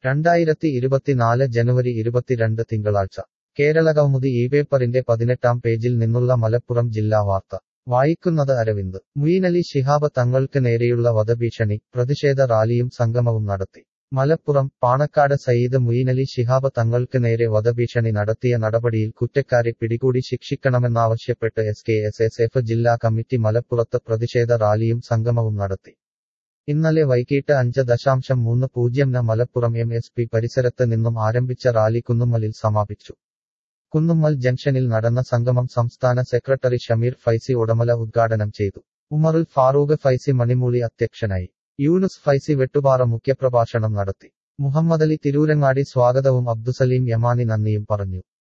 രണ്ടായിരത്തി ഇരുപത്തിനാല് ജനുവരി ഇരുപത്തിരണ്ട് തിങ്കളാഴ്ച കേരള കൗമുദി ഈ പേപ്പറിന്റെ പതിനെട്ടാം പേജിൽ നിന്നുള്ള മലപ്പുറം ജില്ലാ വാർത്ത വായിക്കുന്നത് അരവിന്ദ് മുയിനലി ശിഹാബ് തങ്ങൾക്ക് നേരെയുള്ള വധഭീഷണി പ്രതിഷേധ റാലിയും സംഗമവും നടത്തി മലപ്പുറം പാണക്കാട് സയ്യിദ് മുയിനലി ശിഹാബ് തങ്ങൾക്ക് നേരെ വധഭീഷണി നടത്തിയ നടപടിയിൽ കുറ്റക്കാരെ പിടികൂടി ശിക്ഷിക്കണമെന്നാവശ്യപ്പെട്ട് S K S S F ജില്ലാ കമ്മിറ്റി മലപ്പുറത്ത് പ്രതിഷേധ റാലിയും സംഗമവും നടത്തി ഇന്നലെ വൈകിട്ട് അഞ്ച് ദശാംശം മൂന്ന് പൂജ്യം ന് മലപ്പുറം എം എസ് പി പരിസരത്ത് നിന്നും ആരംഭിച്ച റാലി കുന്നുമ്മലിൽ സമാപിച്ചു കുന്നുമ്മൽ ജംഗ്ഷനിൽ നടന്ന സംഗമം സംസ്ഥാന സെക്രട്ടറി ഷമീർ ഫൈസി ഉടമല ഉദ്ഘാടനം ചെയ്തു ഉമറുൽ ഫാറൂഖ് ഫൈസി മണിമൂളി അധ്യക്ഷനായി യൂനുസ് ഫൈസി വെട്ടുപാറ മുഖ്യപ്രഭാഷണം നടത്തി മുഹമ്മദലി തിരൂരങ്ങാടി സ്വാഗതവും അബ്ദുസലീം യമാനി നന്ദിയും പറഞ്ഞു